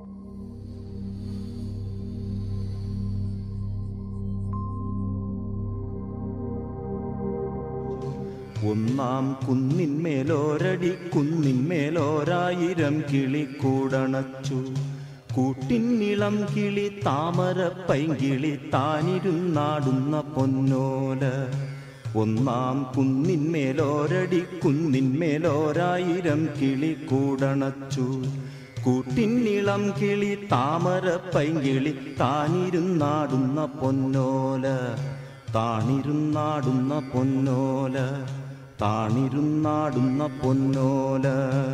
ഒന്നാം കുന്നിന്മേലോരടി കുന്നിന്മേലോരായിരം കിളി കൂടണച്ചു കൂട്ടിന്നിളം കിളി താമര പൈങ്കിളി താനിരുന്നാടുന്ന പൊന്നോല ഒന്നാം കുന്നിന്മേലോരടി കുന്നിന്മേലോരായിരം കിളി കൂടണച്ചു കൂട്ടിന്നിളം കിളി താമര പൈങ്കിളി താനിരുന്നാടുന്ന പൊന്നോല താണിരുന്നാടുന്ന പൊന്നോല താണിരുന്നാടുന്ന പൊന്നോല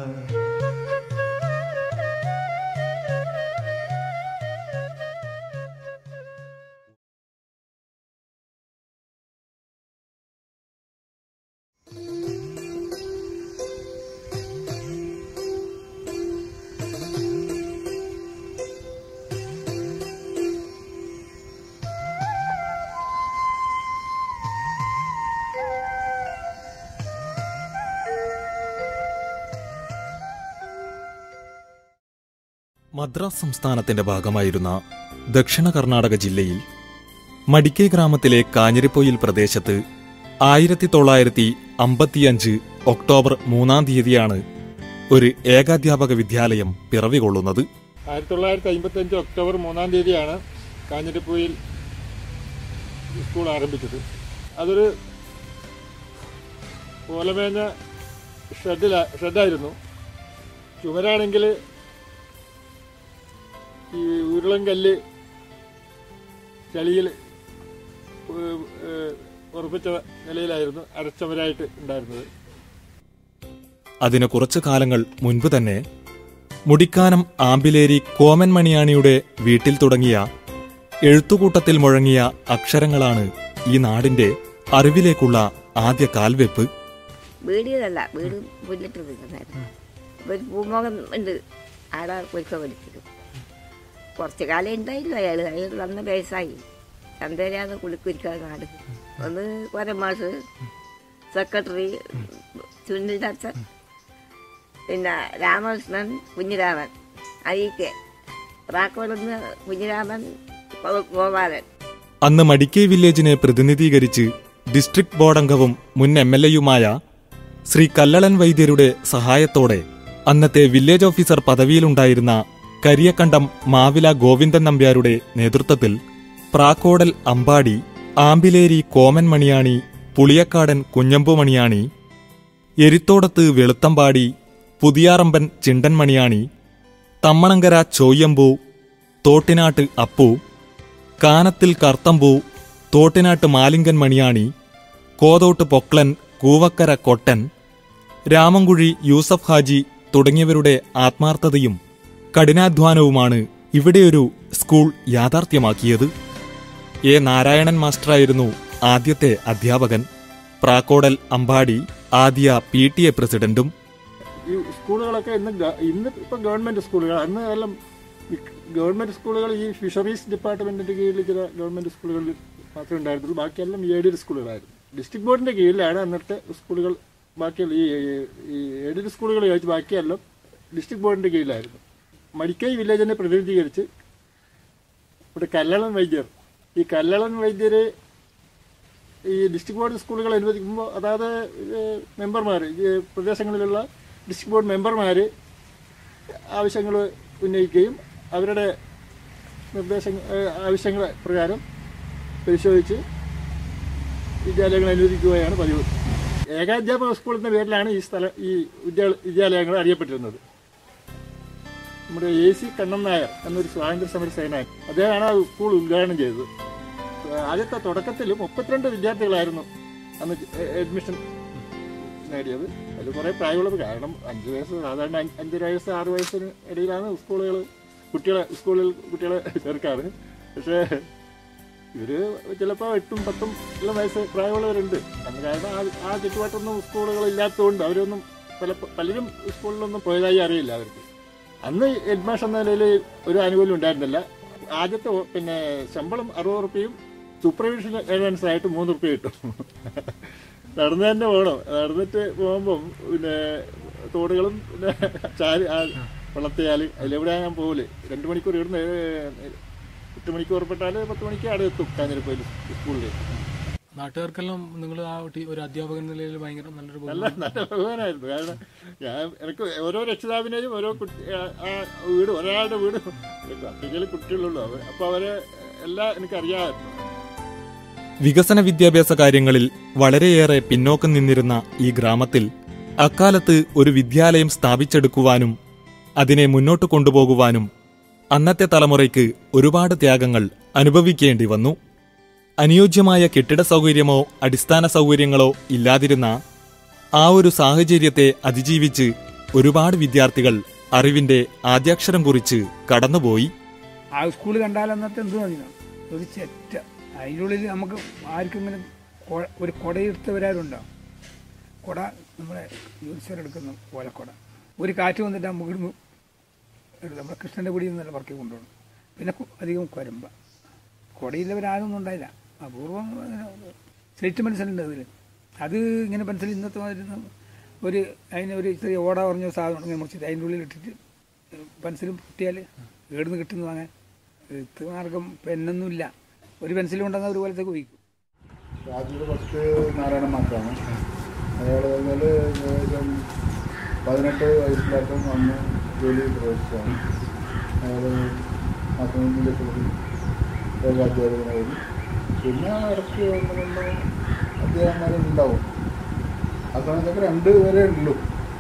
മദ്രാസ് സംസ്ഥാനത്തിന്റെ ഭാഗമായിരുന്ന ദക്ഷിണ കർണാടക ജില്ലയിൽ മടിക്കൈ ഗ്രാമത്തിലെ കാഞ്ഞിരപ്പൊയിൽ പ്രദേശത്ത് ആയിരത്തി തൊള്ളായിരത്തി അമ്പത്തിയഞ്ച് ഒക്ടോബർ മൂന്നാം തീയതിയാണ് ഒരു ഏകാധ്യാപക വിദ്യാലയം പിറവികൊള്ളുന്നത് ആയിരത്തി തൊള്ളായിരത്തി അമ്പത്തി അഞ്ച് ഒക്ടോബർ മൂന്നാം തീയതിയാണ് കാഞ്ഞിരപ്പൂയിൽ സ്കൂൾ ആരംഭിച്ചത് അതൊരു ഓലമേഞ്ഞ ഷെഡില ഷെഡായിരുന്നു ചുമരാണെങ്കിൽ ഈ ഉരുളൻ കല്ല് ചളിയിൽ ഏഹ്, ഏഹ്, ഉറപ്പിച്ച നിലയിലായിരുന്നു അരച്ചമരായിട്ട് ഉണ്ടായിരുന്നത് അതിന് കുറച്ചു കാലങ്ങൾ മുൻപ് തന്നെ മുടിക്കാനം ആമ്പിലേരി കോമൻ മണിയാണിയുടെ വീട്ടിൽ തുടങ്ങിയ എഴുത്തുകൂട്ടത്തിൽ മുഴങ്ങിയ അക്ഷരങ്ങളാണ് ഈ നാടിന്റെ അറിവിലേക്കുള്ള ആദ്യ കാൽവെപ്പ് വീടിയതല്ല വീട് പുല്ലിട്ട് നിൽക്കുന്നായിരുന്നു ഒരു പൂമുഖം ഉണ്ട് ആടെ ഒരുക്കം വലിച്ചത് കുറച്ച് കാലം ഉണ്ടായില്ല അയാൾ അയാൾ നന്ന വയസ്സായി ചന്തേരാന്ന് കുളിക്കുരിക്കാൻ നാട് ഒന്ന് കൊരമാഷ് സെക്രട്ടറി സുനിൽ അച്ഛൻ പിന്നെ രാമകൃഷ്ണൻ കുഞ്ഞിരാമൻ അരീക്കെ റാക്കോടുന്ന് കുഞ്ഞിരാമൻ ഗോ- ഗോപാലൻ അന്ന് മടിക്കൈ വില്ലേജിനെ പ്രതിനിധീകരിച്ച് ഡിസ്ട്രിക്ട് ബോർഡ് അംഗവും മുൻ എം എൽ എയുമായ ശ്രീ കല്ലളൻ വൈദ്യരുടെ സഹായത്തോടെ അന്നത്തെ വില്ലേജ് ഓഫീസർ പദവിയിലുണ്ടായിരുന്ന കരിയക്കണ്ടം മാവില ഗോവിന്ദൻ നമ്പ്യാരുടെ നേതൃത്വത്തിൽ പ്രാക്കോടൽ അമ്പാടി ആമ്പിലേരി കോമൻ മണിയാണി പുളിയക്കാടൻ കുഞ്ഞമ്പു മണിയാണി എരിത്തോടത്ത് വെളുത്തമ്പാടി പുതിയാറമ്പൻ ചിണ്ടൻ മണിയാണി തമ്മണങ്കര ചോയ്യമ്പു തോട്ടിനാട്ട് അപ്പു കാനത്തിൽ കർത്തമ്പൂ തോട്ടിനാട്ട് മാലിങ്കൻ മണിയാണി കോതോട്ട് പൊക്ലൻ കൂവക്കര കൊട്ടൻ രാമൻകുഴി യൂസഫ് ഹാജി തുടങ്ങിയവരുടെ ആത്മാർത്ഥതയും കഠിനാധ്വാനവുമാണ് ഇവിടെയൊരു സ്കൂൾ യാഥാർത്ഥ്യമാക്കിയത് എ നാരായണൻ മാസ്റ്ററായിരുന്നു ആദ്യത്തെ അധ്യാപകൻ പ്രാക്കോടൽ അമ്പാടി ആദ്യ പി ടി എ പ്രസിഡന്റും ഈ സ്കൂളുകളൊക്കെ ഇന്ന് ഗ- ഇന്ന് ഇപ്പം ഗവൺമെന്റ് സ്കൂളുകൾ അന്ന് എല്ലാം ഈ ഗവൺമെന്റ് സ്കൂളുകൾ ഈ ഫിഷറീസ് ഡിപ്പാർട്ട്മെന്റിന്റെ കീഴിൽ ചില ഗവൺമെന്റ് സ്കൂളുകളിൽ മാത്രമേ ഉണ്ടായിരുന്നുള്ളൂ ബാക്കിയെല്ലാം എയ്ഡഡ് സ്കൂളുകളായിരുന്നു ഡിസ്ട്രിക്ട് ബോർഡിന്റെ കീഴിലാണ് അന്നത്തെ സ്കൂളുകൾ ബാക്കിയുള്ള ഈ ഈ എയ്ഡഡ് സ്കൂളുകൾ കഴിച്ച് ബാക്കിയെല്ലാം ഡിസ്ട്രിക്ട് ബോർഡിന്റെ കീഴിലായിരുന്നു മടിക്കൈ വില്ലേജിനെ പ്രതിനിധീകരിച്ച് ഇവിടെ കല്ലളൻ വൈദ്യർ ഈ കല്ലളൻ വൈദ്യര് ഈ ഡിസ്ട്രിക്ട് ബോർഡ് സ്കൂളുകൾ അനുവദിക്കുമ്പോൾ അതായത് മെമ്പർമാർ ഈ പ്രദേശങ്ങളിലുള്ള ഡിസ്ട്രിക്ട് ബോർഡ് മെമ്പർമാർ ആവശ്യങ്ങൾ ഉന്നയിക്കുകയും അവരുടെ നിർദ്ദേശങ്ങൾ ആവശ്യങ്ങൾ പ്രകാരം പരിശോധിച്ച് വിദ്യാലയങ്ങൾ അനുവദിക്കുകയാണ് പതിവ് ഏകാധ്യാപക സ്കൂൾ എന്ന പേരിലാണ് ഈ സ്ഥല ഈ വിദ്യാ- വിദ്യാലയങ്ങൾ അറിയപ്പെട്ടിരുന്നത് നമ്മുടെ എ സി കണ്ണൻ നായർ എന്നൊരു സ്വാതന്ത്ര്യ സമര സേനാൻ അദ്ദേഹമാണ് ആ സ്കൂൾ ഉദ്ഘാടനം ചെയ്തത് ആദ്യത്തെ തുടക്കത്തിൽ മുപ്പത്തിരണ്ട് വിദ്യാർത്ഥികളായിരുന്നു അന്ന് അഡ്മിഷൻ നേടിയത് അതിൽ കുറേ പ്രായമുള്ളത് കാരണം അഞ്ച് വയസ്സ് സാധാരണ അഞ്ച് അഞ്ചര വയസ്സ് ആറ് വയസ്സിന് ഇടയിലാണ് സ്കൂളുകൾ കുട്ടികളെ സ്കൂളിൽ കുട്ടികളെ ചേർക്കാറ് പക്ഷേ ഇവര് ചിലപ്പോൾ എട്ടും പത്തും എല്ലാം വയസ്സ് പ്രായമുള്ളവരുണ്ട് അന്ന് കാരണം ആ- ആ ചുറ്റുപാട്ടൊന്നും സ്കൂളുകൾ ഇല്ലാത്തതുകൊണ്ട് അവരൊന്നും പല പലരും സ്കൂളിലൊന്നും പോയതായി അറിയില്ല അവർക്ക് അന്ന് ഹെഡ്മാഷ് എന്ന നിലയിൽ ഒരു ആനുകൂല്യം ഉണ്ടായിരുന്നില്ല ആദ്യത്തെ ഒ- പിന്നെ ശമ്പളം അറുപത് റുപ്യയും സൂപ്പർവിഷൻ അഡ്വാൻസ് ആയിട്ട് മൂന്ന് റുപ്യ കിട്ടും നടന്നു തന്നെ പോകണം നടന്നിട്ട് പോകുമ്പം പിന്നെ തോടുകളും പിന്നെ ചാരി ആ വെള്ളത്തിയാൽ അതിലെവിടെയാണ് ഞാൻ പോകല് രണ്ട് മണിക്കൂർ ഇവിടുന്ന് ഏഹ്, എട്ട് മണിക്ക് പുറപ്പെട്ടാൽ പത്ത് മണിക്ക് അവിടെ എത്തും കാഞ്ഞിരപ്പള്ളി സ്കൂളിൽ നാട്ടുകാർക്കെല്ലാം നിങ്ങൾ ആ ടീ- ഒരു അധ്യാപകൻ എന്ന നിലയിൽ ഭയങ്കര നല്ലൊരു നല്ല ബഹുമാനം. നല്ല ബഹുമാനമായിരുന്നു കാരണം ഞാൻ എനിക്ക് ഓരോ രക്ഷിതാവിനെയും ഓരോ കുട്ടി ആ ആ വീട് ഒരാളുടെ വീട് അത്രയ്ക്കല് കുട്ടികളുള്ളൂ അവ- അപ്പോൾ അവരെ എല്ലാം എനിക്കറിയാമായിരുന്നു വികസന വിദ്യാഭ്യാസ കാര്യങ്ങളിൽ വളരെയേറെ പിന്നോക്കം നിന്നിരുന്ന ഈ ഗ്രാമത്തിൽ അക്കാലത്ത് ഒരു വിദ്യാലയം സ്ഥാപിച്ചെടുക്കുവാനും അതിനെ മുന്നോട്ട് കൊണ്ടുപോകുവാനും അന്നത്തെ തലമുറയ്ക്ക് ഒരുപാട് ത്യാഗങ്ങൾ അനുഭവിക്കേണ്ടി വന്നു അനുയോജ്യമായ കെട്ടിട സൗകര്യമോ അടിസ്ഥാന സൗകര്യങ്ങളോ ഇല്ലാതിരുന്ന ആ ഒരു സാഹചര്യത്തെ അതിജീവിച്ച് ഒരുപാട് വിദ്യാർത്ഥികൾ അറിവിന്റെ ആദ്യാക്ഷരം കുറിച്ച് കടന്നുപോയി ആ സ്കൂൾ കണ്ടാൽ അന്നത്തെ എന്ത് തോന്നിയാണ് ഒരു ചെറ്റ അതിനുള്ളിൽ നമുക്ക് ആർക്കും ഇങ്ങനെ കൊ- ഒരു കുടയെടുത്തവരാരുണ്ടാവും കുട നമ്മളെ ജ്യോതിഷരെടുക്കുന്ന ഓലക്കുട ഒരു കാറ്റ് വന്നിട്ട് ആ മുകിൽ നമ്മുടെ കൃഷ്ണൻ്റെ കുടിയിൽ നിന്നല്ല പറക്കി കൊണ്ടുപോകണം പിന്നെ കു- അധികം കുരമ്പ കുടയില്ലവരാരൊന്നും ഉണ്ടായില്ല അപൂർവം സ്ലേറ്റ് പെൻസിലുണ്ട് അതിൽ അത് ഇങ്ങനെ പെൻസിൽ ഇന്നത്തെ മാതിരി ഒന്നും ഒരു അതിന് ഒരു ചെറിയ ഓട പറഞ്ഞ സാധനം ഇങ്ങനെ മുറിച്ചിട്ട് അതിൻ്റെ ഉള്ളിൽ ഇട്ടിട്ട് പെൻസിലും പൊട്ടിയാൽ ഏടുന്ന് കിട്ടുന്നു വാങ്ങാൻ എഴുത്ത് മാർഗം പെന്നൊന്നുമില്ല ഒരു പെൻസിൽ കൊണ്ടുവന്നാൽ ഒരു പോലത്തേക്ക് ഉപയോഗിക്കും രാജീവ് ഫസ്റ്റ് നാരായണ മാഷാണ് അയാൾ കഴിഞ്ഞാൽ ഏകദേശം പതിനെട്ട് വയസ്സിലായിട്ടും അന്ന് ജോലിയിൽ പ്രവേശിച്ചാണ് അയാൾ മാധ്യമത്തിൻ്റെ സ്കൂളിൽ ഏകാധ്യാപകനായി പിന്നെ ഇടയ്ക്ക് ഒന്ന് രണ്ട് അധ്യാപകന്മാരുണ്ടാവും ആ സമയത്തൊക്കെ രണ്ട് പേരേ ഉള്ളൂ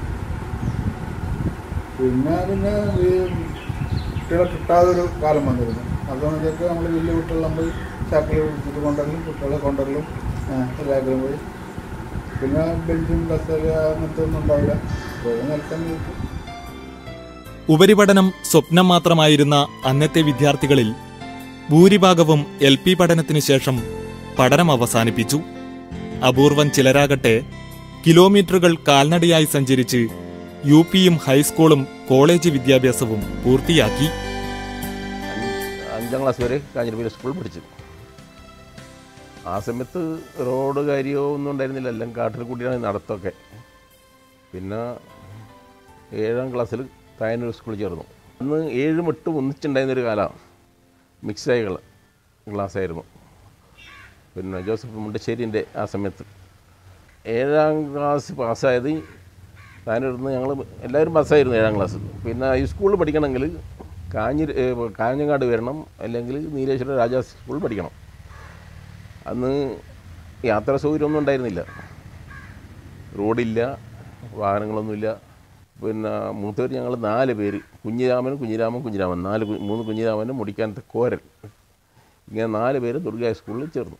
പിന്നെ പിന്നെ ഈ കുട്ടികളെ കിട്ടാതൊരു കാലം വന്നിരുന്നു ആ സമയത്തൊക്കെ നമ്മൾ വലിയ കുട്ടികളെ പോയി ചാക്കിൽ പിടിച്ചിട്ട് കൊണ്ടുവരലും കുട്ടികളെ കൊണ്ടുവരലും എല്ലാവരും പോയി പിന്നെ ബെഞ്ചും കസേര അങ്ങനത്തെ ഒന്നും ഉണ്ടാവില്ല വെറുതെ നിലത്തന്നെ ഇരിക്കും ഉപരിപഠനം സ്വപ്നം മാത്രമായിരുന്ന അന്നത്തെ വിദ്യാർത്ഥികളിൽ ഭൂരിഭാഗവും എൽ പി പഠനത്തിനു ശേഷം പഠനം അവസാനിപ്പിച്ചു അപൂർവം ചിലരാകട്ടെ കിലോമീറ്ററുകൾ കാൽനടയായി സഞ്ചരിച്ച് യു പിയും ഹൈസ്കൂളും കോളേജ് വിദ്യാഭ്യാസവും പൂർത്തിയാക്കി അഞ്ചാം ക്ലാസ് വരെ കാഞ്ഞിരപ്പള്ളി സ്കൂളിൽ പഠിച്ചു ആ സമയത്ത് റോഡ് കാര്യമോ ഒന്നും ഉണ്ടായിരുന്നില്ല എല്ലാം കാട്ടിൽ കൂടിയാണ് നടത്തൊക്കെ പിന്നെ ഏഴാം ക്ലാസ്സിൽ തായനൂർ സ്കൂളിൽ ചേർന്നു അന്ന് ഏഴും എട്ടും ഒന്നിച്ചുണ്ടായിരുന്നൊരു കാലമാണ് മിക്സായികൾ ക്ലാസ്സായിരുന്നു പിന്നെ ജോസഫ് മുണ്ടശ്ശേരിൻ്റെ ആ സമയത്ത് ഏഴാം ക്ലാസ് പാസ്സായത് താനൂരിൽ നിന്ന് ഞങ്ങൾ എല്ലാവരും പാസ്സായിരുന്നു ഏഴാം ക്ലാസ് പിന്നെ ഈ സ്കൂളിൽ പഠിക്കണമെങ്കിൽ കാഞ്ഞി കാഞ്ഞങ്ങാട് വരണം അല്ലെങ്കിൽ നീലേശ്വര രാജാ സ്കൂളിൽ പഠിക്കണം അന്ന് യാത്രാ സൗകര്യമൊന്നും ഉണ്ടായിരുന്നില്ല റോഡില്ല വാഹനങ്ങളൊന്നുമില്ല പിന്നെ മൂത്തവർ ഞങ്ങൾ നാല് പേര് കുഞ്ഞിരാമൻ കുഞ്ഞിരാമൻ കുഞ്ഞിരാമൻ നാല് കു- മൂന്ന് കുഞ്ഞിരാമനും മുടിക്കാനത്തെ കോരൻ ഇങ്ങനെ നാല് പേര് ദുർഗ സ്കൂളിൽ ചേർന്നു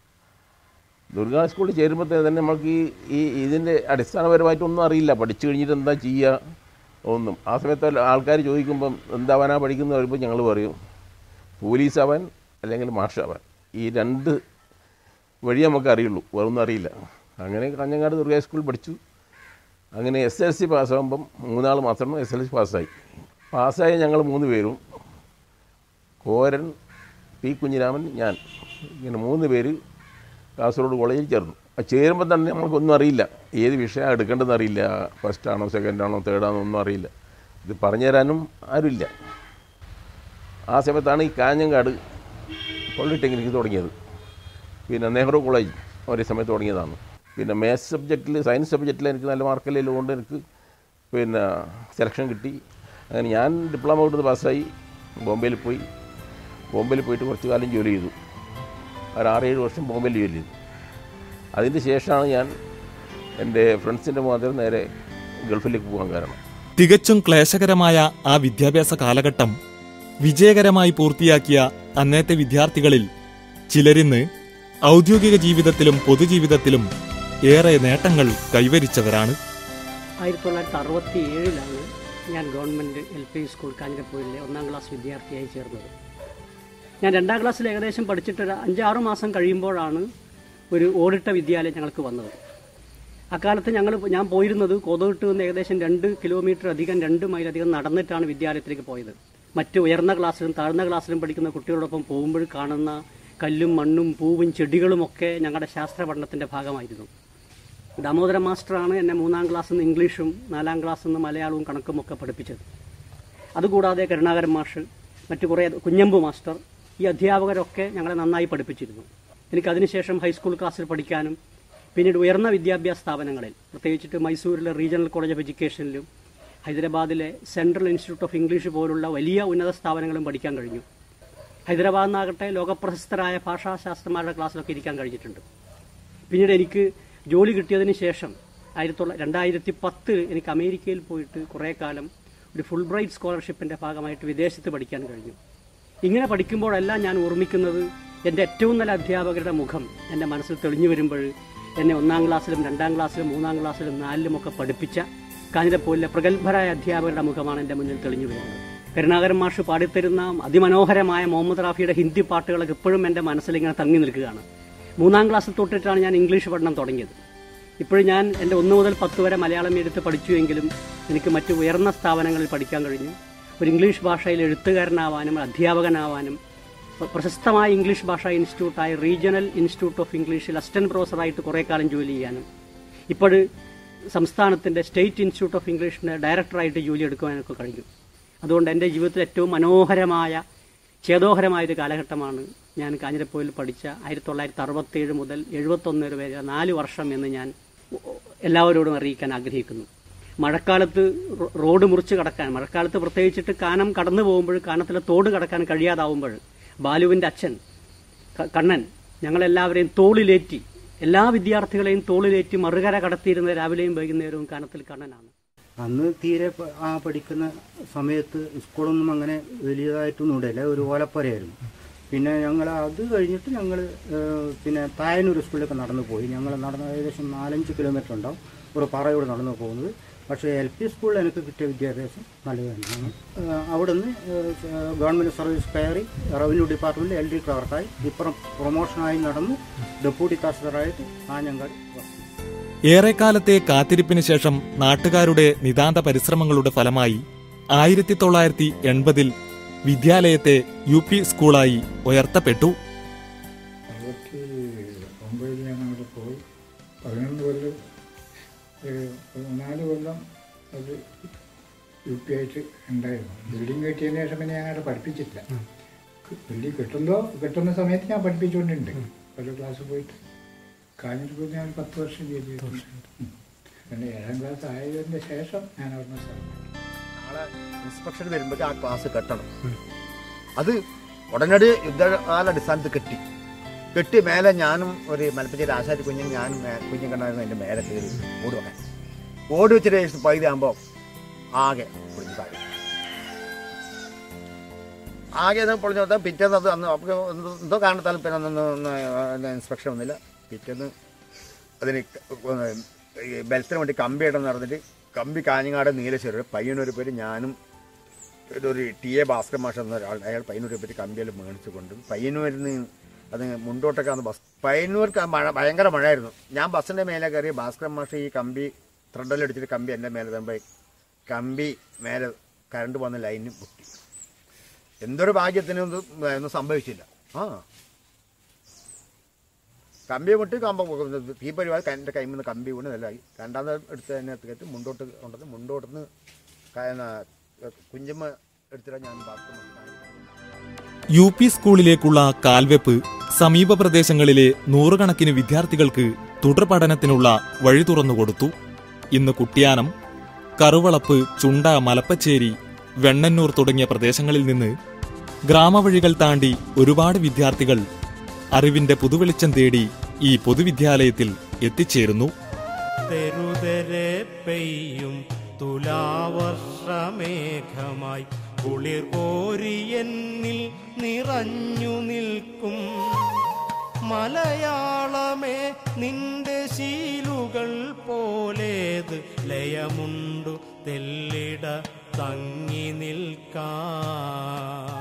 ദുർഗാ സ്കൂളിൽ ചേരുമ്പോഴത്തേ തന്നെ നമുക്ക് ഈ ഈ ഇതിൻ്റെ അടിസ്ഥാനപരമായിട്ടൊന്നും അറിയില്ല പഠിച്ചു കഴിഞ്ഞിട്ട് എന്താ ചെയ്യുക ഒന്നും ആ സമയത്ത് ആൾക്കാർ ചോദിക്കുമ്പം എന്താവാനാ പഠിക്കുന്നത് പറയുമ്പോൾ ഞങ്ങൾ പറയും പോലീസ് ആവാൻ അല്ലെങ്കിൽ മാഷാവാൻ ഈ രണ്ട് വഴി നമുക്ക് അറിയുള്ളൂ വേറൊന്നും അറിയില്ല അങ്ങനെ കാഞ്ഞങ്ങാട് ദുർഗാ സ്കൂളിൽ പഠിച്ചു അങ്ങനെ എസ് എൽ സി പാസ്സാകുമ്പം മൂന്നാൾ മാത്രം എസ് എൽ സി പാസ്സായി പാസ്സായ ഞങ്ങൾ മൂന്ന് പേരും കോരൻ പി കുഞ്ഞിരാമൻ ഞാൻ ഇങ്ങനെ മൂന്ന് പേര് കാസർഗോഡ് കോളേജിൽ ചേർന്നു ആ ചേരുമ്പോൾ തന്നെ നമുക്കൊന്നും അറിയില്ല ഏത് വിഷയം എടുക്കേണ്ടതെന്ന് അറിയില്ല ഫസ്റ്റ് ആണോ സെക്കൻഡ് ആണോ തേർഡ് ആണോ ഒന്നും അറിയില്ല ഇത് പറഞ്ഞു തരാനും ആരുമില്ല ആ സമയത്താണ് ഈ കാഞ്ഞങ്ങാട് പോളിടെക്നിക്ക് തുടങ്ങിയത് പിന്നെ നെഹ്റു കോളേജ് ഒരേ സമയത്ത് തുടങ്ങിയതാണ് പിന്നെ മാത്സ് സബ്ജക്റ്റിൽ സയൻസ് സബ്ജക്റ്റിൽ എനിക്ക് നല്ല മാർക്കല്ലേ കൊണ്ട് എനിക്ക് പിന്നെ സെലക്ഷൻ കിട്ടി അങ്ങനെ ഞാൻ ഡിപ്ലോമ കൊടുത്ത് പാസ്സായി ബോംബെയിൽ പോയി ബോംബെയിൽ പോയിട്ട് കുറച്ച് കാലം ജോലി ചെയ്തു ഒരു ആറേഴ് വർഷം ബോംബെയിൽ ജോലി ചെയ്തു അതിന് ശേഷമാണ് ഞാൻ എൻ്റെ ഫ്രണ്ട്സിൻ്റെ മുഖാന്തരം നേരെ ഗൾഫിലേക്ക് പോകാൻ കാരണം തികച്ചും ക്ലേശകരമായ ആ വിദ്യാഭ്യാസ കാലഘട്ടം വിജയകരമായി പൂർത്തിയാക്കിയ അന്നത്തെ വിദ്യാർത്ഥികളിൽ ചിലരിന്ന് ഔദ്യോഗിക ജീവിതത്തിലും പൊതുജീവിതത്തിലും ഏറെ നേട്ടങ്ങൾ കൈവരിച്ചവരാണ് ആയിരത്തി തൊള്ളായിരത്തി അറുപത്തി ഏഴിലാണ് ഞാൻ ഗവൺമെൻറ് എൽ പി സ്കൂൾ കാഞ്ഞിരപ്പുഴയിലെ ഒന്നാം ക്ലാസ് വിദ്യാർത്ഥിയായി ചേർന്നത് ഞാൻ രണ്ടാം ക്ലാസ്സിൽ ഏകദേശം പഠിച്ചിട്ട് ഒരു അഞ്ചാറ് മാസം കഴിയുമ്പോഴാണ് ഒരു ഓടിട്ട വിദ്യാലയം ഞങ്ങൾക്ക് വന്നത് അക്കാലത്ത് ഞങ്ങൾ ഞാൻ പോയിരുന്നത് കോതോട്ട് നിന്ന് ഏകദേശം രണ്ട് കിലോമീറ്റർ അധികം രണ്ട് മൈൽ അധികം നടന്നിട്ടാണ് വിദ്യാലയത്തിലേക്ക് പോയത് മറ്റ് ഉയർന്ന ക്ലാസ്സിലും താഴ്ന്ന ക്ലാസ്സിലും പഠിക്കുന്ന കുട്ടികളോടൊപ്പം പോകുമ്പോൾ കാണുന്ന കല്ലും മണ്ണും പൂവും ചെടികളുമൊക്കെ ഞങ്ങളുടെ ശാസ്ത്ര പഠനത്തിൻ്റെ ഭാഗമായിരുന്നു ദാമോദര മാസ്റ്ററാണ് എന്നെ മൂന്നാം ക്ലാസ്സിൽ നിന്ന് ഇംഗ്ലീഷും നാലാം ക്ലാസ്സിൽ നിന്ന് മലയാളവും കണക്കും ഒക്കെ പഠിപ്പിച്ചത് അതുകൂടാതെ കരുണാകരൻ മാഷ് മറ്റു കുറേ കുഞ്ഞമ്പു മാസ്റ്റർ ഈ അധ്യാപകരൊക്കെ ഞങ്ങളെ നന്നായി പഠിപ്പിച്ചിരുന്നു എനിക്ക് അതിനുശേഷം ഹൈസ്കൂൾ ക്ലാസ്സിൽ പഠിക്കാനും പിന്നീട് ഉയർന്ന വിദ്യാഭ്യാസ സ്ഥാപനങ്ങളിൽ പ്രത്യേകിച്ചിട്ട് മൈസൂരിലെ റീജിയണൽ കോളേജ് ഓഫ് എഡ്യൂക്കേഷനിലും ഹൈദരാബാദിലെ സെൻട്രൽ ഇൻസ്റ്റിറ്റ്യൂട്ട് ഓഫ് ഇംഗ്ലീഷ് പോലുള്ള വലിയ ഉന്നത സ്ഥാപനങ്ങളും പഠിക്കാൻ കഴിഞ്ഞു ഹൈദരാബാദ് നിന്നാകട്ടെ ലോകപ്രശസ്തരായ ഭാഷാശാസ്ത്രന്മാരുടെ ക്ലാസ്സിലൊക്കെ ഇരിക്കാൻ കഴിഞ്ഞിട്ടുണ്ട് പിന്നീട് എനിക്ക് ജോലി കിട്ടിയതിന് ശേഷം ആയിരത്തി തൊള്ള രണ്ടായിരത്തി പത്ത് എനിക്ക് അമേരിക്കയിൽ പോയിട്ട് കുറേ കാലം ഒരു ഫുൾ ബ്രൈറ്റ് സ്കോളർഷിപ്പിൻ്റെ ഭാഗമായിട്ട് വിദേശത്ത് പഠിക്കാൻ കഴിഞ്ഞു ഇങ്ങനെ പഠിക്കുമ്പോഴെല്ലാം ഞാൻ ഓർമ്മിക്കുന്നത് എൻ്റെ ഏറ്റവും നല്ല അധ്യാപകരുടെ മുഖം എൻ്റെ മനസ്സിൽ തെളിഞ്ഞു വരുമ്പോൾ എന്നെ ഒന്നാം ക്ലാസ്സിലും രണ്ടാം ക്ലാസ്സിലും മൂന്നാം ക്ലാസ്സിലും നാലിലുമൊക്കെ പഠിപ്പിച്ച കാഞ്ഞിരപ്പോലിലെ പ്രഗത്ഭരായ അധ്യാപകരുടെ മുഖമാണ് എൻ്റെ മുന്നിൽ തെളിഞ്ഞു വരുന്നത് കരുണാകരൻ മാഷ് പാടിത്തരുന്ന അതിമനോഹരമായ മുഹമ്മദ് റാഫിയുടെ ഹിന്ദി പാട്ടുകളൊക്കെ ഇപ്പോഴും എൻ്റെ മനസ്സിൽ ഇങ്ങനെ തങ്ങി നിൽക്കുകയാണ് മൂന്നാം ക്ലാസ്സിൽ തൊട്ടിട്ടാണ് ഞാൻ ഇംഗ്ലീഷ് പഠനം തുടങ്ങിയത് ഇപ്പോഴും ഞാൻ എൻ്റെ ഒന്ന് മുതൽ പത്ത് വരെ മലയാളം എടുത്ത് പഠിച്ചുവെങ്കിലും എനിക്ക് മറ്റു ഉയർന്ന സ്ഥാപനങ്ങളിൽ പഠിക്കാൻ കഴിഞ്ഞു ഒരു ഇംഗ്ലീഷ് ഭാഷയിൽ എഴുത്തുകാരനാവാനും അധ്യാപകനാവാനും പ്ര- പ്രശസ്തമായ ഇംഗ്ലീഷ് ഭാഷാ ഇൻസ്റ്റിറ്റ്യൂട്ടായ റീജിയണൽ ഇൻസ്റ്റിറ്റ്യൂട്ട് ഓഫ് ഇംഗ്ലീഷിൽ അസിസ്റ്റന്റ് പ്രൊഫസറായിട്ട് കുറേ കാലം ജോലി ചെയ്യാനും ഇപ്പോൾ സംസ്ഥാനത്തിൻ്റെ സ്റ്റേറ്റ് ഇൻസ്റ്റിറ്റ്യൂട്ട് ഓഫ് ഇംഗ്ലീഷിന് ഡയറക്ടറായിട്ട് ജോലി എടുക്കുവാനൊക്കെ കഴിഞ്ഞു അതുകൊണ്ട് എൻ്റെ ജീവിതത്തിൽ ഏറ്റവും മനോഹരമായ ഛേദോഹരമായ ഒരു കാലഘട്ടമാണ് ഞാൻ കാഞ്ഞിരപ്പോയിൽ പഠിച്ച ആയിരത്തി തൊള്ളായിരത്തി അറുപത്തേഴ് മുതൽ എഴുപത്തൊന്ന് വരെ നാല് വർഷം എന്ന് ഞാൻ എല്ലാവരോടും അറിയിക്കാൻ ആഗ്രഹിക്കുന്നു മഴക്കാലത്ത് റോ- റോഡ് മുറിച്ച് കടക്കാൻ മഴക്കാലത്ത് പ്രത്യേകിച്ചിട്ട് കാനം കടന്നു പോകുമ്പോൾ കാനത്തിലെ തോട് കടക്കാൻ കഴിയാതാവുമ്പോൾ ബാലുവിൻ്റെ അച്ഛൻ ക- കണ്ണൻ ഞങ്ങളെല്ലാവരെയും തോളിലേറ്റി എല്ലാ വിദ്യാർത്ഥികളെയും തോളിലേറ്റി മറുകര കടത്തിയിരുന്ന രാവിലെയും വൈകുന്നേരവും കാനത്തിൽ കണ്ണനാണ് അന്ന് തീരെ പ- ആ പഠിക്കുന്ന സമയത്ത് സ്കൂളൊന്നും അങ്ങനെ വലിയതായിട്ടൊന്നും ഇടയില്ല ഒരു ഓലപ്പുരയായിരുന്നു പിന്നെ ഞങ്ങൾ അത് കഴിഞ്ഞിട്ട് ഞങ്ങൾ പിന്നെ തായനൂർ സ്കൂളിലൊക്കെ നടന്നു പോയി ഞങ്ങൾ നടന്ന ഏകദേശം നാലഞ്ച് കിലോമീറ്റർ ഉണ്ടാവും ഒരു പാറയോട് നടന്നു പോകുന്നത് പക്ഷേ എൽ പി സ്കൂളിൽ എനിക്ക് കിട്ടിയ വിദ്യാഭ്യാസം നല്ലത് തന്നെയാണ് ഏഹ് അവിടുന്ന് ഏഹ് ഗവൺമെൻറ് സർവീസ് കയറി റവന്യൂ ഡിപ്പാർട്ട്മെൻറ്റിൽ എൽ ഡി ക്ലർക്കായി ഇപ്പുറം പ്രൊമോഷനായി നടന്ന് ഡെപ്യൂട്ടി തഹസിൽദാറായിട്ട് കാഞ്ഞങ്ങാട് വന്നു ഏറെക്കാലത്തെ കാത്തിരിപ്പിന് ശേഷം നാട്ടുകാരുടെ നിതാന്ത പരിശ്രമങ്ങളുടെ ഫലമായി ആയിരത്തി തൊള്ളായിരത്തി എൺപതിൽ വിദ്യാലയത്തെ യു പി സ്കൂളായി ഉയർത്തപ്പെട്ടു അറുപത്തി ഒമ്പതിൽ ഞാൻ അവിടെ പോയി പതിനൊന്ന് കൊല്ലം ഒരു മൂന്നാല് കൊല്ലം അത് യു പി ആയിട്ട് ഉണ്ടായിരുന്നു ബിൽഡിംഗ് കെട്ടിയതിന് ശേഷം പിന്നെ ഞാൻ അവിടെ പഠിപ്പിച്ചിട്ടില്ല ബിൽഡിംഗ് കിട്ടുമ്പോൾ കിട്ടുന്ന സമയത്ത് ഞാൻ പഠിപ്പിച്ചുകൊണ്ടുണ്ട് ഒരു ക്ലാസ് പോയിട്ട് കാഞ്ഞിരപ്പൂർ ഞാൻ പത്ത് വർഷം ചെയ്തിട്ടുണ്ട് ഉം. പിന്നെ ഏഴാം ക്ലാസ് ആയതിന് ശേഷം ഞാൻ അവിടുന്ന് സ്ഥലം മാറ്റി. നാളെ ഇൻസ്പെക്ഷൻ വരുമ്പോൾ ആ ക്ലാസ് കെട്ടണം അത് ഉടനടി യുദ്ധകാല അടിസ്ഥാനത്ത് കെട്ടി കെട്ടി മേലെ ഞാനും ഒരു മലപ്പച്ചേരി ആശാരി കുഞ്ഞും ഞാനും മേ- കുഞ്ഞും കണ്ടായിരുന്നു എൻ്റെ മേലെ കയറി ഓടി വെക്കാൻ ഓടി വെച്ചിട്ട് ശേഷം പകുതി ആകുമ്പോൾ ആകെ പൊളിഞ്ഞു താഴെ ആകെ അത് പൊളിഞ്ഞു കൊടുത്താൽ പിറ്റേന്ന് അത് അന്ന് അപ്പോൾ എന്തോ എന്തോ കാരണത്താൽ പിന്നെ അന്നൊന്നും ഇൻസ്പെക്ഷൻ ഒന്നുമില്ല പിറ്റേന്ന് അതിന് ഈ ബെൽത്തിന് വേണ്ടി കമ്പി ഇടന്ന് നടന്നിട്ട് കമ്പി കാഞ്ഞങ്ങാട് നീലശ്വരം പയ്യന്നൂർ പേര് ഞാനും ഒരു ടി എ ഭാസ്കർ മാഷ എന്ന ഒരാൾ അയാൾ പയ്യന്നൂർ പറ്റി കമ്പിയെല്ലാം മേടിച്ച് കൊണ്ട് പയ്യന്നൂരിൽ നിന്ന് അത് മുണ്ടോട്ടൊക്കെ ആണ് ബസ് പയ്യന്നൂർ ക- മഴ ഭയങ്കര മഴയായിരുന്നു ഞാൻ ബസ്സിൻ്റെ മേലെ കയറി ഭാസ്കർ മാഷ് ഈ കമ്പി ത്രെഡെല്ലാം എടുത്തിട്ട് കമ്പി എൻ്റെ മേലെ തരുമ്പോൾ കമ്പി മേലെ കറണ്ട് വന്ന ലൈനും പൊട്ടി എന്തൊരു ഭാഗ്യത്തിനും ഒന്നും ഒന്നും സംഭവിച്ചില്ല ആ കമ്പി പൊട്ടി കമ്പ തീ പരിപാടി എൻ്റെ കൈമിൽ നിന്ന് കമ്പി വീണ് നെല്ലായി രണ്ടാമത് എടുത്ത് തന്നെ കയറ്റി മുണ്ടോട്ട് കൊണ്ടത് മുണ്ടോട്ടുനിന്ന് കുഞ്ചമ്മ എടുത്തിട്ടാണ് ഞാൻ ബാത്റൂം യു പി സ്കൂളിലേക്കുള്ള കാൽവെപ്പ് സമീപ പ്രദേശങ്ങളിലെ നൂറുകണക്കിന് വിദ്യാർത്ഥികൾക്ക് തുടർ പഠനത്തിനുള്ള വഴി തുറന്നുകൊടുത്തു ഇന്ന് കുട്ടിയാനം കറുവളപ്പ് ചുണ്ട മലപ്പച്ചേരി വെണ്ണന്നൂർ തുടങ്ങിയ പ്രദേശങ്ങളിൽ നിന്ന് ഗ്രാമവഴികൾ താണ്ടി ഒരുപാട് വിദ്യാർത്ഥികൾ അറിവിന്റെ പുതുവെളിച്ചം തേടി ഈ പൊതുവിദ്യാലയത്തിൽ എത്തിച്ചേരുന്നു തെരുതെരെ പെയ്യും തുലാവർഷമേഘമായി കുളിർ കോരിയെന്നിൽ നിറഞ്ഞു നിൽക്കും മലയാളമേ നിന്റെ ശീലുകൾ പോലേത് ലയമുണ്ടു തെല്ലിട തങ്ങി നിൽക്കാൻ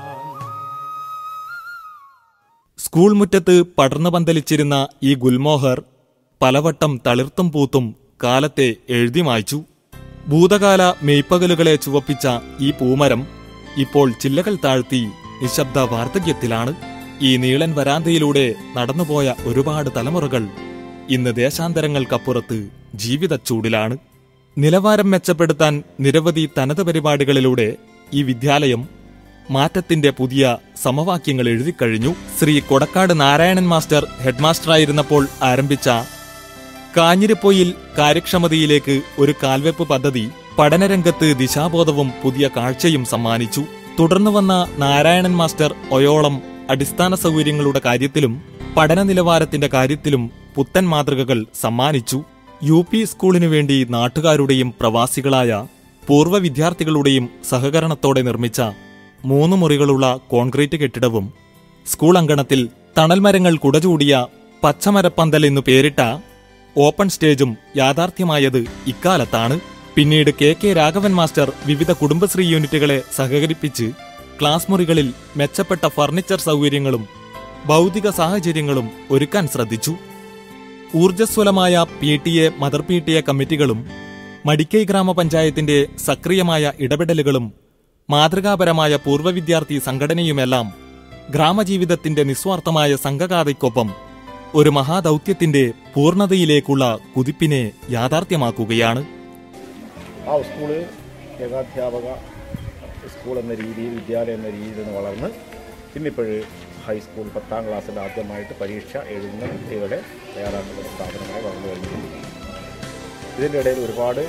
സ്കൂൾ മുറ്റത്ത് പടർന്നു പന്തലിച്ചിരുന്ന ഈ ഗുൽമോഹർ പലവട്ടം തളിർത്തും പൂത്തും കാലത്തെ എഴുതി മായ്ച്ചു ഭൂതകാല മെയ്പ്പകലുകളെ ചുവപ്പിച്ച ഈ പൂമരം ഇപ്പോൾ ചില്ലകൾ താഴ്ത്തി നിശബ്ദ വാർദ്ധക്യത്തിലാണ് ഈ നീളൻ വരാന്തയിലൂടെ നടന്നുപോയ ഒരുപാട് തലമുറകൾ ഇന്ന് ദേശാന്തരങ്ങൾക്കപ്പുറത്ത് ജീവിതച്ചൂടിലാണ് നിലവാരം മെച്ചപ്പെടുത്താൻ നിരവധി തനത് പരിപാടികളിലൂടെ ഈ വിദ്യാലയം മാറ്റത്തിന്റെ പുതിയ സമവാക്യങ്ങൾ എഴുതിക്കഴിഞ്ഞു ശ്രീ കൊടക്കാട് നാരായണൻ മാസ്റ്റർ ഹെഡ്മാസ്റ്ററായിരുന്നപ്പോൾ ആരംഭിച്ച കാഞ്ഞിരപ്പൊയിൽ കാര്യക്ഷമതയിലേക്ക് ഒരു കാൽവെപ്പ് പദ്ധതി പഠനരംഗത്ത് ദിശാബോധവും പുതിയ കാഴ്ചയും സമ്മാനിച്ചു തുടർന്നു വന്ന നാരായണൻ മാസ്റ്റർ ഒയോളം അടിസ്ഥാന സൗകര്യങ്ങളുടെ കാര്യത്തിലും പഠന നിലവാരത്തിന്റെ കാര്യത്തിലും പുത്തൻ മാതൃകകൾ സമ്മാനിച്ചു യു പി സ്കൂളിനു വേണ്ടി നാട്ടുകാരുടെയും പ്രവാസികളായ പൂർവ്വ വിദ്യാർത്ഥികളുടെയും സഹകരണത്തോടെ നിർമ്മിച്ച മൂന്ന് മുറികളുള്ള കോൺക്രീറ്റ് കെട്ടിടവും സ്കൂൾ അങ്കണത്തിൽ തണൽമരങ്ങൾ കുടചൂടിയ പച്ചമരപ്പന്തൽ എന്നു പേരിട്ട ഓപ്പൺ സ്റ്റേജും യാഥാർത്ഥ്യമായത് ഇക്കാലത്താണ് പിന്നീട് കെ കെ രാഘവൻ മാസ്റ്റർ വിവിധ കുടുംബശ്രീ യൂണിറ്റുകളെ സഹകരിപ്പിച്ച് ക്ലാസ് മുറികളിൽ മെച്ചപ്പെട്ട ഫർണിച്ചർ സൗകര്യങ്ങളും ഭൗതിക സാഹചര്യങ്ങളും ഒരുക്കാൻ ശ്രദ്ധിച്ചു ഊർജ്ജസ്വലമായ P T A mother P T A കമ്മിറ്റികളും മടിക്കൈ ഗ്രാമപഞ്ചായത്തിന്റെ സക്രിയമായ ഇടപെടലുകളും മാതൃകാപരമായ പൂർവ്വ വിദ്യാർത്ഥി സംഘടനയുമെല്ലാം ഗ്രാമജീവിതത്തിന്റെ നിസ്വാർത്ഥമായ സംഘഗാഥയ്ക്കൊപ്പം ഒരു മഹാദൗത്യത്തിന്റെ പൂർണ്ണതയിലേക്കുള്ള കുതിപ്പിനെ യാഥാർത്ഥ്യമാക്കുകയാണ് ആ സ്കൂള് ഏകാധ്യാപക സ്കൂൾ എന്ന രീതിയിൽ വിദ്യാലയം എന്ന രീതിയിൽ നിന്ന് വളർന്ന് ഇന്നിപ്പോൾ ഹൈസ്കൂൾ പത്താം ക്ലാസ്സിൽ ആദ്യമായിട്ട് പരീക്ഷ എഴുതുന്ന കുട്ടികളെ തയ്യാറാക്കുന്ന ഒരു സ്ഥാപനമായി വളർന്നു കഴിഞ്ഞിട്ടുണ്ട് ഇതിൻ്റെ ഇടയിൽ ഒരുപാട്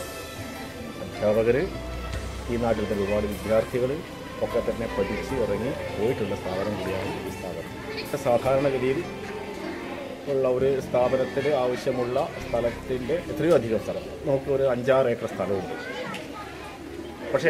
അധ്യാപകർ ഈ നാട്ടിൽ തന്നെ ഒരുപാട് വിദ്യാർത്ഥികൾ ഒക്കെ തന്നെ പഠിച്ച് ഇറങ്ങി പോയിട്ടുള്ള സ്ഥാപനം കൂടിയാണ് ഈ സ്ഥാപനം സാധാരണഗതിയിൽ ഉള്ള ഒരു സ്ഥാപനത്തിന് ആവശ്യമുള്ള സ്ഥലത്തിൻ്റെ എത്രയോ അധികം സ്ഥലം നമുക്ക് ഒരു അഞ്ചാറ് ഏക്കർ സ്ഥലമുണ്ട് പക്ഷേ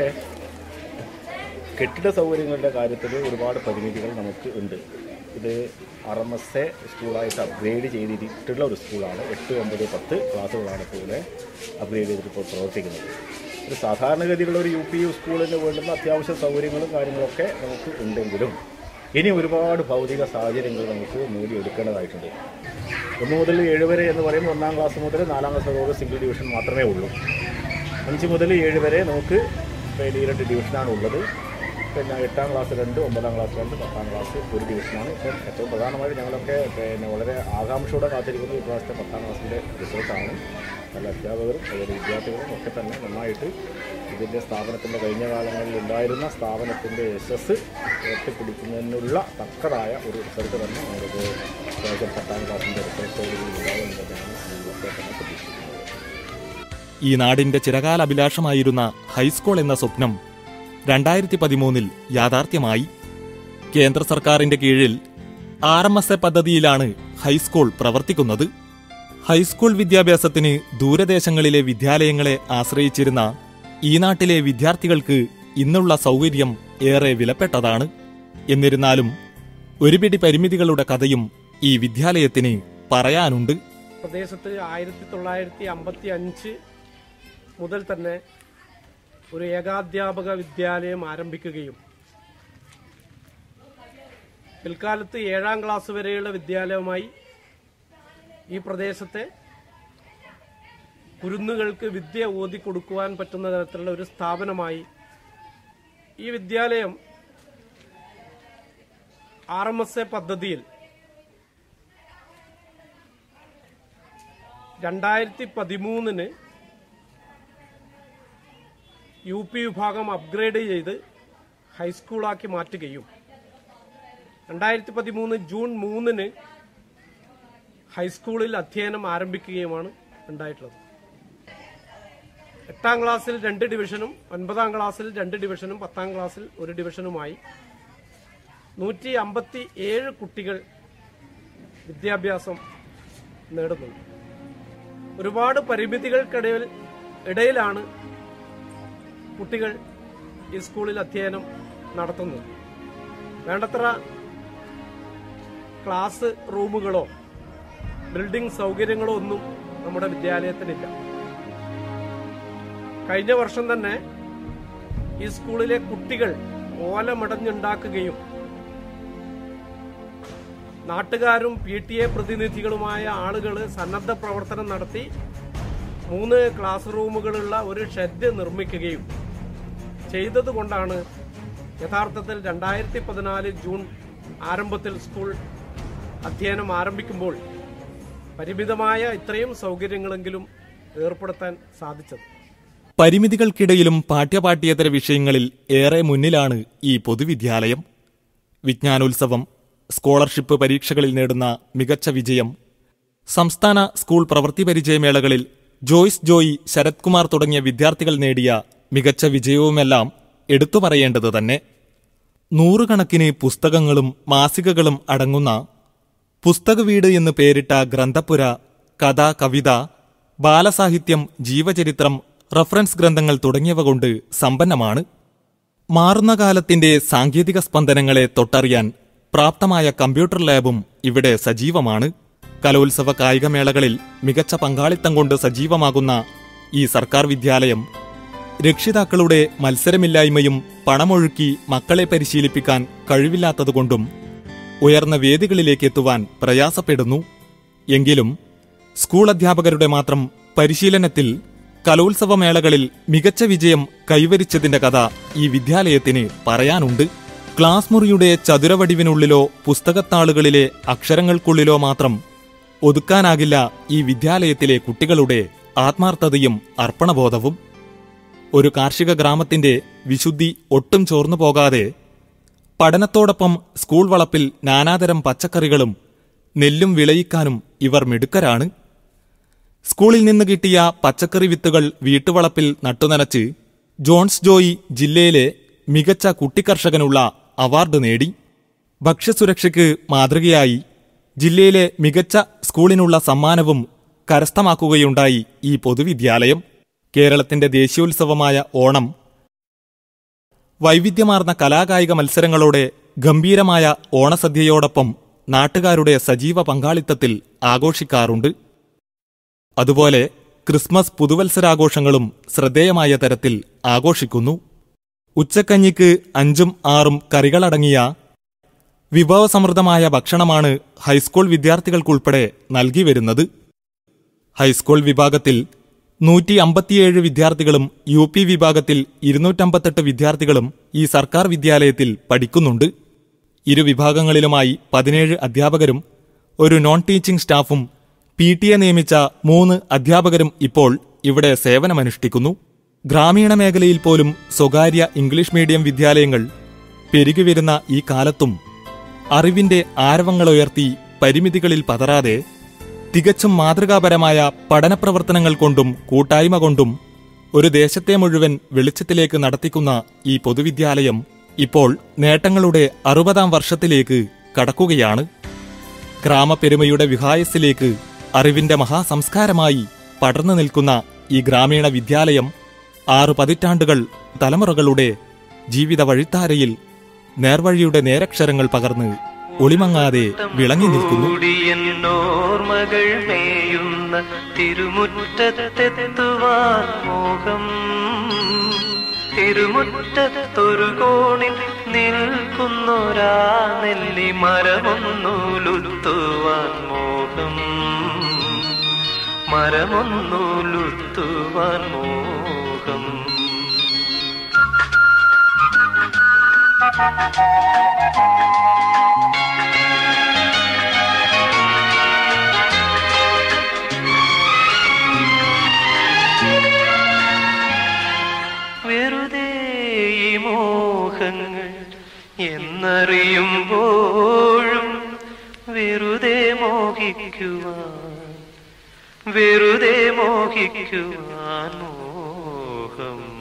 കെട്ടിട സൗകര്യങ്ങളുടെ കാര്യത്തിൽ ഒരുപാട് പരിമിതികൾ നമുക്ക് ഉണ്ട് ഇത് ആർ എം എസ് എ സ്കൂളായിട്ട് അപ്ഗ്രേഡ് ചെയ്തിട്ടുള്ള ഒരു സ്കൂളാണ് എട്ട് ഒമ്പത് പത്ത് ക്ലാസ്സുകളാണ് ഇപ്പോൾ ഇവിടെ അപ്ഗ്രേഡ് ചെയ്തിട്ട് ഇപ്പോൾ പ്രവർത്തിക്കുന്നത് ഒരു സാധാരണഗതിയിലുള്ള ഒരു യു പി യു സ്കൂളിന് വേണ്ടുന്ന അത്യാവശ്യ സൗകര്യങ്ങളും കാര്യങ്ങളൊക്കെ നമുക്ക് ഉണ്ടെങ്കിലും ഇനി ഒരുപാട് ഭൗതിക സാഹചര്യങ്ങൾ നമുക്ക് നേടിയെടുക്കേണ്ടതായിട്ടുണ്ട് ഒന്ന് മുതൽ ഏഴ് വരെ എന്ന് പറയുമ്പോൾ ഒന്നാം ക്ലാസ് മുതൽ നാലാം ക്ലാസ് വരെ സിംഗിൾ ഡിവിഷൻ മാത്രമേ ഉള്ളൂ അഞ്ച് മുതൽ ഏഴ് വരെ നമുക്ക് പിന്നെ ഈ രണ്ട് ഡിവിഷനാണ് ഉള്ളത് പിന്നെ എട്ടാം ക്ലാസ് രണ്ട് ഒമ്പതാം ക്ലാസ് രണ്ട് പത്താം ക്ലാസ് ഒരു ഡിവിഷനാണ് ഇപ്പം ഏറ്റവും പ്രധാനമായിട്ട് ഞങ്ങളൊക്കെ പിന്നെ വളരെ ആകാംക്ഷയോടെ കാത്തിരിക്കുന്നത് ഇപ്രാവശ്യത്തെ പത്താം ക്ലാസ്സിൻ്റെ റിസൾട്ടാണ് നല്ല അധ്യാപകരും അതുപോലെ വിദ്യാർത്ഥികളും ഒക്കെ തന്നെ നന്നായിട്ട് ഇതിൻ്റെ സ്ഥാപനത്തിൻ്റെ കഴിഞ്ഞ കാലങ്ങളിൽ ഉണ്ടായിരുന്ന സ്ഥാപനത്തിൻ്റെ യശസ് ഉയർത്തിപ്പിടിക്കുന്നതിനുള്ള തക്കതായ ഒരു റിസൾട്ട് തന്നെ നമ്മൾക്ക് ഇപ്രാവശ്യം പത്താം ക്ലാസ്സിൻ്റെ റിസൾട്ടോടുകൂടി ഉണ്ടാകുമെന്ന് തന്നെയാണ് നമ്മളൊക്കെ തന്നെ പ്രതീക്ഷിക്കുന്നത് ഈ നാടിന്റെ ചിരകാല അഭിലാഷമായിരുന്ന ഹൈസ്കൂൾ എന്ന സ്വപ്നം രണ്ടായിരത്തി പതിമൂന്നിൽ യാഥാർത്ഥ്യമായി കേന്ദ്ര സർക്കാരിന്റെ കീഴിൽ ആർ എം എസ് എ പദ്ധതിയിലാണ് ഹൈസ്കൂൾ പ്രവർത്തിക്കുന്നത് ഹൈസ്കൂൾ വിദ്യാഭ്യാസത്തിന് ദൂരദേശങ്ങളിലെ വിദ്യാലയങ്ങളെ ആശ്രയിച്ചിരുന്ന ഈ നാട്ടിലെ വിദ്യാർത്ഥികൾക്ക് ഇന്നുള്ള സൗകര്യം ഏറെ വിലപ്പെട്ടതാണ് എന്നിരുന്നാലും ഒരുപിടി പരിമിതികളുടെ കഥയും ഈ വിദ്യാലയത്തിന് പറയാനുണ്ട് പ്രദേശത്ത് ആയിരത്തി തൊള്ളായിരത്തി അമ്പത്തി അഞ്ച് മുതൽ തന്നെ ഒരു ഏകാധ്യാപക വിദ്യാലയം ആരംഭിക്കുകയും പിൽക്കാലത്ത് ഏഴാം ക്ലാസ് വരെയുള്ള വിദ്യാലയമായി ഈ പ്രദേശത്തെ കുരുന്നുകൾക്ക് വിദ്യ ഓതിക്കൊടുക്കുവാൻ പറ്റുന്ന തരത്തിലുള്ള ഒരു സ്ഥാപനമായി ഈ വിദ്യാലയം ആർ എം എസ് എ പദ്ധതിയിൽ രണ്ടായിരത്തി പതിമൂന്നിന് യു പി വിഭാഗം അപ്ഗ്രേഡ് ചെയ്ത് ഹൈസ്കൂളാക്കി മാറ്റുകയും രണ്ടായിരത്തി പതിമൂന്ന് ജൂൺ മൂന്നിന് ഹൈസ്കൂളിൽ അധ്യയനം ആരംഭിക്കുകയുമാണ് ഉണ്ടായിട്ടുള്ളത് എട്ടാം ക്ലാസ്സിൽ രണ്ട് ഡിവിഷനും ഒൻപതാം ക്ലാസ്സിൽ രണ്ട് ഡിവിഷനും പത്താം ക്ലാസ്സിൽ ഒരു ഡിവിഷനുമായി നൂറ്റി അമ്പത്തി ഏഴ് കുട്ടികൾ വിദ്യാഭ്യാസം നേടുന്നുണ്ട് ഒരുപാട് പരിമിതികൾക്കിടയിൽ ഇടയിലാണ് കുട്ടികൾ ഈ സ്കൂളിൽ അധ്യയനം നടത്തുന്നത് വേണ്ടത്ര ക്ലാസ് റൂമുകളോ ബിൽഡിംഗ് സൗകര്യങ്ങളോ ഒന്നും നമ്മുടെ വിദ്യാലയത്തിനില്ല കഴിഞ്ഞ വർഷം തന്നെ ഈ സ്കൂളിലെ കുട്ടികൾ ഓലമടഞ്ഞുണ്ടാക്കുകയും നാട്ടുകാരും പി ടി എ പ്രതിനിധികളുമായ ആളുകൾ സന്നദ്ധ പ്രവർത്തനം നടത്തി മൂന്ന് ക്ലാസ് റൂമുകളുള്ള ഒരു ഷെഡ് നിർമ്മിക്കുകയും ചെയ്തതുകൊണ്ടാണ് യഥാർത്ഥത്തിൽ രണ്ടായിരത്തി പതിനാല് ജൂൺ ആരംഭത്തിൽ സ്കൂൾ അധ്യയനം ആരംഭിക്കുമ്പോൾ പരിമിതമായ ഇത്രയും സൗകര്യങ്ങളെങ്കിലും ഏർപ്പെടുത്താൻ സാധിച്ചത് പരിമിതികൾക്കിടയിലും പാഠ്യപാഠ്യേതര വിഷയങ്ങളിൽ ഏറെ മുന്നിലാണ് ഈ പൊതുവിദ്യാലയം വിജ്ഞാനോത്സവം സ്കോളർഷിപ്പ് പരീക്ഷകളിൽ നേടുന്ന മികച്ച വിജയം സംസ്ഥാന സ്കൂൾ പ്രവൃത്തി പരിചയമേളകളിൽ ജോയ്സ് ജോയി ശരത് കുമാർ തുടങ്ങിയ വിദ്യാർത്ഥികൾ നേടിയ മികച്ച വിജയവുമെല്ലാം എടുത്തു പറയേണ്ടത് തന്നെ നൂറുകണക്കിന് പുസ്തകങ്ങളും മാസികകളും അടങ്ങുന്ന പുസ്തകവീട് എന്ന് പേരിട്ട ഗ്രന്ഥപുര കഥ കവിത ബാലസാഹിത്യം ജീവചരിത്രം റഫറൻസ് ഗ്രന്ഥങ്ങൾ തുടങ്ങിയവ കൊണ്ട് സമ്പന്നമാണ് മാറുന്ന കാലത്തിന്റെ സാങ്കേതിക സ്പന്ദനങ്ങളെ തൊട്ടറിയാൻ പ്രാപ്തമായ കമ്പ്യൂട്ടർ ലാബും ഇവിടെ സജീവമാണ് കലോത്സവ കായികമേളകളിൽ മികച്ച പങ്കാളിത്തം കൊണ്ട് സജീവമാകുന്ന ഈ സർക്കാർ വിദ്യാലയം രക്ഷിതാക്കളുടെ മത്സരമില്ലായ്മയും പണമൊഴുക്കി മക്കളെ പരിശീലിപ്പിക്കാൻ കഴിവില്ലാത്തതുകൊണ്ടും ഉയർന്ന വേദികളിലേക്ക് എത്തുവാൻ പ്രയാസപ്പെടുന്നു എങ്കിലും സ്കൂൾ അധ്യാപകരുടെ മാത്രം പരിശീലനത്തിൽ കലോത്സവമേളകളിൽ മികച്ച വിജയം കൈവരിച്ചതിന്റെ കഥ ഈ വിദ്യാലയത്തിന് പറയാനുണ്ട് ക്ലാസ് മുറിയുടെ ചതുരവടിവിനുള്ളിലോ പുസ്തകത്താളുകളിലെ അക്ഷരങ്ങൾക്കുള്ളിലോ മാത്രം ഒതുക്കാനാകില്ല ഈ വിദ്യാലയത്തിലെ കുട്ടികളുടെ ആത്മാർത്ഥതയും അർപ്പണബോധവും ഒരു കാർഷിക ഗ്രാമത്തിന്റെ വിശുദ്ധി ഒട്ടും ചോർന്നു പോകാതെ പഠനത്തോടൊപ്പം സ്കൂൾ വളപ്പിൽ നാനാതരം പച്ചക്കറികളും നെല്ലും വിളയിക്കാനും ഇവർ മിടുക്കരാണ് സ്കൂളിൽ നിന്ന് കിട്ടിയ പച്ചക്കറി വിത്തുകൾ വീട്ടുവളപ്പിൽ നട്ടുനനച്ച് ജോൺസ് ജോയി ജില്ലയിലെ മികച്ച കുട്ടിക്കർഷകനുള്ള അവാർഡ് നേടി ഭക്ഷ്യസുരക്ഷയ്ക്ക് മാതൃകയായി ജില്ലയിലെ മികച്ച സ്കൂളിനുള്ള സമ്മാനവും കരസ്ഥമാക്കുകയുണ്ടായി ഈ പൊതുവിദ്യാലയം കേരളത്തിന്റെ ദേശീയോത്സവമായ ഓണം വൈവിധ്യമാർന്ന കലാകായിക മത്സരങ്ങളോടെ ഗംഭീരമായ ഓണസദ്യയോടൊപ്പം നാട്ടുകാരുടെ സജീവ പങ്കാളിത്തത്തിൽ ആഘോഷിക്കാറുണ്ട് അതുപോലെ ക്രിസ്മസ് പുതുവത്സരാഘോഷങ്ങളും ശ്രദ്ധേയമായ തരത്തിൽ ആഘോഷിക്കുന്നു ഉച്ചക്കഞ്ഞിക്ക് അഞ്ചും ആറും കറികളടങ്ങിയ വിഭവസമൃദ്ധമായ ഭക്ഷണമാണ് ഹൈസ്കൂൾ വിദ്യാർത്ഥികൾക്കുൾപ്പെടെ നൽകി വരുന്നത് ഹൈസ്കൂൾ വിഭാഗത്തിൽ നൂറ്റി അമ്പത്തിയേഴ് വിദ്യാർത്ഥികളും യു പി വിഭാഗത്തിൽ ഇരുന്നൂറ്റമ്പത്തെട്ട് വിദ്യാർത്ഥികളും ഈ സർക്കാർ വിദ്യാലയത്തിൽ പഠിക്കുന്നുണ്ട് ഇരു വിഭാഗങ്ങളിലുമായി പതിനേഴ് അധ്യാപകരും ഒരു നോൺ ടീച്ചിംഗ് സ്റ്റാഫും പി ടി എ നിയമിച്ച മൂന്ന് അധ്യാപകരും ഇപ്പോൾ ഇവിടെ സേവനമനുഷ്ഠിക്കുന്നു ഗ്രാമീണ മേഖലയിൽ പോലും സ്വകാര്യ ഇംഗ്ലീഷ് മീഡിയം വിദ്യാലയങ്ങൾ പെരുകിവരുന്ന ഈ കാലത്തും അറിവിന്റെ ആരവങ്ങളുയർത്തി പരിമിതികളിൽ പതറാതെ തികച്ചും മാതൃകാപരമായ പഠനപ്രവർത്തനങ്ങൾ കൊണ്ടും കൂട്ടായ്മ കൊണ്ടും ഒരു ദേശത്തെ മുഴുവൻ വെളിച്ചത്തിലേക്ക് നടത്തിക്കുന്ന ഈ പൊതുവിദ്യാലയം ഇപ്പോൾ നേട്ടങ്ങളുടെ അറുപതാം വർഷത്തിലേക്ക് കടക്കുകയാണ് ഗ്രാമപ്പെരുമയുടെ വിഹായസിലേക്ക് അറിവിന്റെ മഹാസംസ്കാരമായി പടർന്നു നിൽക്കുന്ന ഈ ഗ്രാമീണ വിദ്യാലയം ആറു പതിറ്റാണ്ടുകൾ തലമുറകളുടെ ജീവിത വഴിത്താരയിൽ നേർവഴിയുടെ നേരക്ഷരങ്ങൾ പകർന്ന് ഒളിമങ്ങാതെ വിളങ്ങി നിൽക്കുന്നു ഓർമ്മകൾ മേയുന്ന തിരുമുറ്റത്തെത്തുവാൻ മോഹം തിരുമുറ്റത്തൊരു കോണിൽ നിൽക്കുന്നൊരാ നെല്ലി മരമൊന്നുലുത്തുവാൻ മോഹം മരമൊന്നുലുത്തുവാൻ മോഹം വെറുതെ ഈ മോഹങ്ങൾ എന്നറിയുമ്പോഴും വെറുതെ മോഹിക്കുവാൻ വെറുതെ മോഹിക്കുവാൻ മോഹം